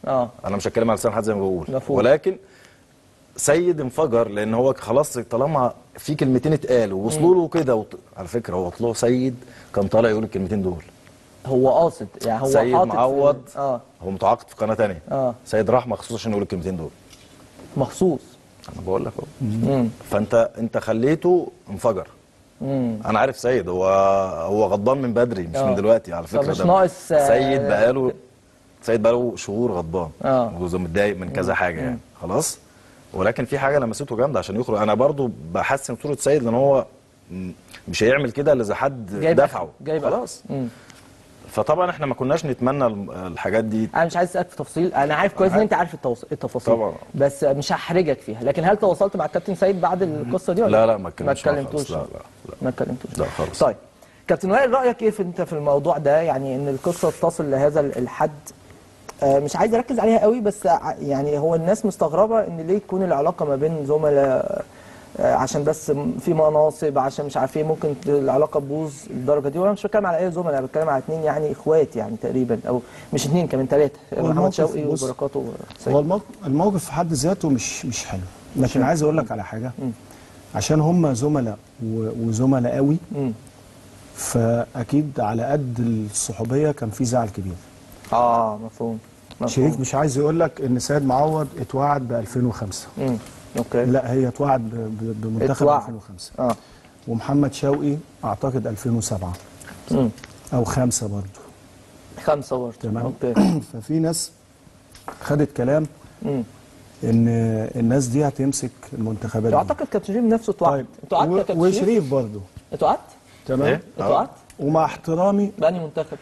اه انا مش هتكلم على لسان حد زي ما بقول مفهوم. ولكن سيد انفجر لان هو خلاص طالما في كلمتين اتقالوا ووصلوا له كده وط... على فكره هو طلع سيد كان طالع يقول الكلمتين دول هو قاصد يعني هو سيد حاطط في- معوض اه هو متعاقد في قناه تانية اه سيد راح مخصوص عشان يقول الكلمتين دول مخصوص انا بقول لك اهو امم فانت انت خليته انفجر امم انا عارف سيد هو هو غضبان من بدري مش آه. من دلوقتي على فكره فمش ده ناقص، آه، سيد بقاله سيد بقاله شهور غضبان آه. وزو متضايق من كذا حاجه يعني خلاص ولكن في حاجه لمسته جامده عشان يخرج انا برضو بحسن صوره سيد لان هو م- مش هيعمل كده الا اذا حد جايب دفعه جايب خلاص امم فطبعا احنا ما كناش نتمنى الم- الحاجات دي انا مش عايز اسالك في تفصيل انا عارف كويس ان انت عارف التوص... التفاصيل طبعا. بس مش هحرجك فيها لكن هل تواصلت مع الكابتن سيد بعد القصه دي ولا لا لا ما ما اتكلمتش معاه اتكلمتوش خالص. لا لا لا ما اتكلمتوش لا خالص. طيب كابتن وائل رايك ايه في انت في الموضوع ده يعني ان القصه تصل لهذا الحد آه مش عايز اركز عليها قوي بس ع- يعني هو الناس مستغربه ان ليه تكون العلاقه ما بين زملاء آه عشان بس م- في مناصب عشان مش عارف ايه ممكن ت- العلاقه تبوظ للدرجه دي وانا مش بتكلم على اي زملاء انا بتكلم على اثنين يعني اخوات يعني تقريبا او مش اثنين كمان ثلاثه هو محمد الموقف- شوقي بص، وبركاته هو سيد الموقف, الموقف في حد ذاته مش مش حلو لكن عايز اقول لك على حاجه عشان هم زملاء و- وزملاء قوي مم. فاكيد على قد الصحوبيه كان في زعل كبير اه مفهوم مفهوم شريف مش عايز يقول لك ان سيد معوض اتوعد ب 2005 مم. اوكي لا هي اتوعد ب- ب- بمنتخب اتوعد. 2005 اه ومحمد شوقي اعتقد 2007 مم. او خمسة برضه خمسه برضه تمام اوكي ففي ناس خدت كلام مم. ان الناس دي هتمسك المنتخبات دي. اعتقد كابتن شريف نفسه اتوعد طيب انتوا قعدتوا يا و- كابتن شريف وشريف برضه انتوا قعدت تمام إيه؟ انتوا قعدت ومع احترامي بأنهي منتخب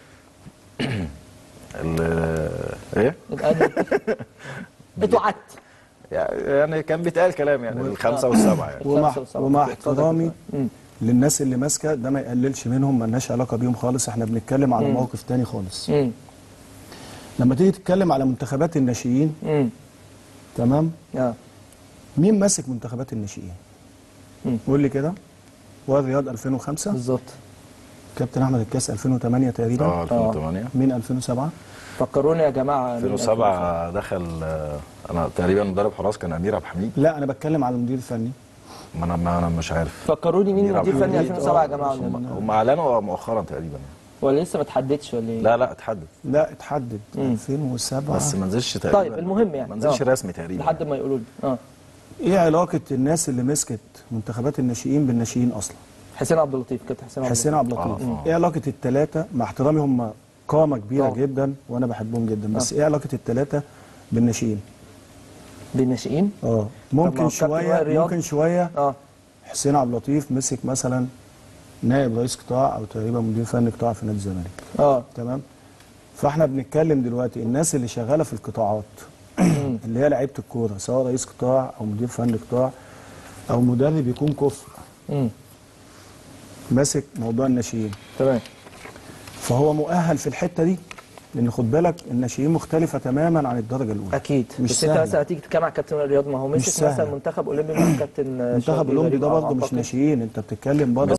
ال- ايه بأنهي منتخب انتوا قعدت يعني كان بيتقال كلام يعني الخمسه والسبعه يعني ومع الخمسة والسبعة. ومع اتفضل احترامي يا مم. للناس اللي ماسكه ده ما يقللش منهم ملناش علاقه بيهم خالص احنا بنتكلم على موقف تاني خالص مم. لما تيجي تتكلم على منتخبات الناشئين مم. تمام اه مين ماسك منتخبات الناشئين مم. قول لي كده وائل رياض 2005 بالظبط كابتن احمد الكاس 2008 تقريبا اه 2008 مين 2007 فكروني يا جماعه مين 2007 دخل آه، انا تقريبا مدرب حراس كان امير عبد الحميد لا انا بتكلم على المدير الفني ما انا ما انا مش عارف فكروني مين أمير عبد مدير فني الحميد. 2007 يا جماعه هم ولا- هم اعلنوا مؤخرا تقريبا ولا لسه ما اتحددش ولا ايه لا لا اتحدد لا اتحدد 2007 بس ما نزلش تقريبا طيب المهم يعني ما نزلش آه. رسمي تقريبا لحد ما يقولوا لي اه ايه علاقه الناس اللي مسكت منتخبات الناشئين بالناشئين اصلا حسين عبد اللطيف كابتن حسين عبد حسين عبد اللطيف آه، آه. ايه علاقه الثلاثه مع احترامي هم قامه كبيره طبعا. جدا وانا بحبهم جدا بس ايه علاقه الثلاثه بالناشئين بالناشئين اه ما هو ممكن كابتن شويه وائل رياض- ممكن شويه اه حسين عبد اللطيف مسك مثلا نائب رئيس قطاع او تقريبا مدير فني قطاع في نادي الزمالك اه تمام فاحنا بنتكلم دلوقتي الناس اللي شغاله في القطاعات اللي هي لعيبه الكوره سواء رئيس قطاع او مدير فني قطاع او مدرب يكون كفء امم ماسك موضوع الناشئين تمام فهو مؤهل في الحته دي لان خد بالك الناشئين مختلفه تماما عن الدرجه الاولى اكيد مش بس انت سهلة. مثلا هتيجي تتكلم مع كابتن رياض ما هو مسك سهلة. مثلا منتخب اولمبي مع كابتن منتخب شوقي الاولمبي غريب ده أو برضه مش أعتقد. ناشئين انت بتتكلم برضه